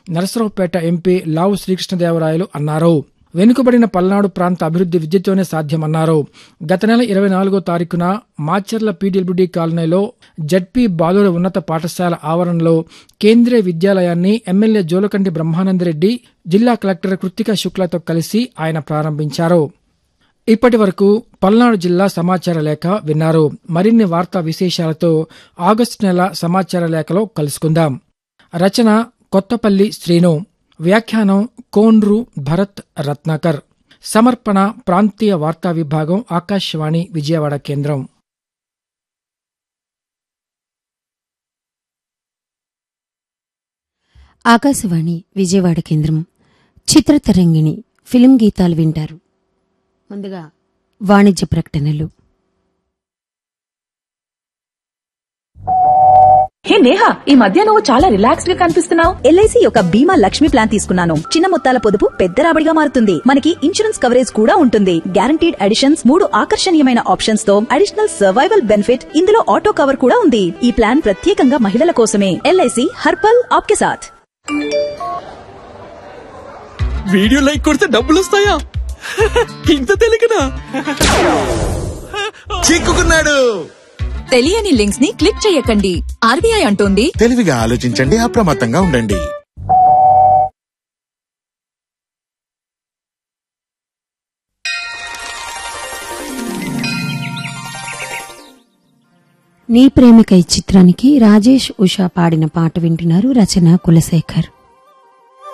Narasaraopet MP లావు శ్రీకృష్ణదేవరాయలు అన్నారు వెనుకబడిన పల్నాడు ప్రాంత అభివృద్ది విద్యతోనే సాధ్యమన్నారు గత నెల ఇరవై నాలుగో తారీఖున మాచర్ల పీడబ్ల్యూడీ కాలనీలో జడ్పీ బాలుర ఉన్నత పాఠశాల ఆవరణలో కేంద్రీయ విద్యాలయాన్ని ఎమ్మెల్యే జోలకంటి బ్రహ్మానందరెడ్డి జిల్లా కలెక్టర్ కృత్తిక శుక్లతో కలిసి ఆయన ప్రారంభించారు ఇప్పటి వరకు పల్నాడు జిల్లా సమాచార లేఖ విన్నారు మరిన్ని వార్తా విశేషాలతో ఆగస్టు నెల సమాచార లేఖలో కలుసుకుందాం రచన కొత్తపల్లి శ్రీను వ్యాఖ్యానం కోన్రు భరత్ రత్నాకర్ సమర్పణ ప్రాంతీయ వార్తా విభాగం ఆకాశవాణి విజయవాడ కేంద్రం ఆకాశవాణి విజయవాడ కేంద్రం చిత్రతరంగిణి ఫిలిం గీతాలు వింటారు ముందుగా వాణిజ్య ప్రకటనలు హే నేహా ఈ మధ్య నువ్వు చాలా రిలాక్స్డ్ గా కనిపిస్తున్నావు ఎల్ఐసి యొక్క బీమా లక్ష్మి ప్లాన్ తీసుకున్నాను చిన్న మొత్తాల పొదుపు పెద్ద రాబడిగా మారుతుంది మనకి ఇన్సూరెన్స్ కవరేజ్ కూడా ఉంటుంది గ్యారంటీడ్ అడిషన్స్ మూడు ఆకర్షణీయమైన ఆప్షన్స్ తో అడిషనల్ సర్వైవల్ బెనిఫిట్ ఇందులో ఆటో కవర్ కూడా ఉంది ఈ ప్లాన్ ప్రత్యేకంగా మహిళల కోసమే ఎల్ఐసి హర్పల్ ఆప్కే సాథ్ వీడియో లైక్ కొడితే డబ్బులు వస్తాయా ఇంత తెలియకనా చిక్కుకున్నాడు తెలియని లింక్స్ ని క్లిక్ చేయకండి ఆర్బీఐ అంటోంది తెలివిగా ఆలోచించండి అప్రమత్తంగా ఉండండి నీ ప్రేమిక ఈ చిత్రానికి రాజేష్ ఉషా పాడిన పాట వింటున్నారు రచన కులశేఖర్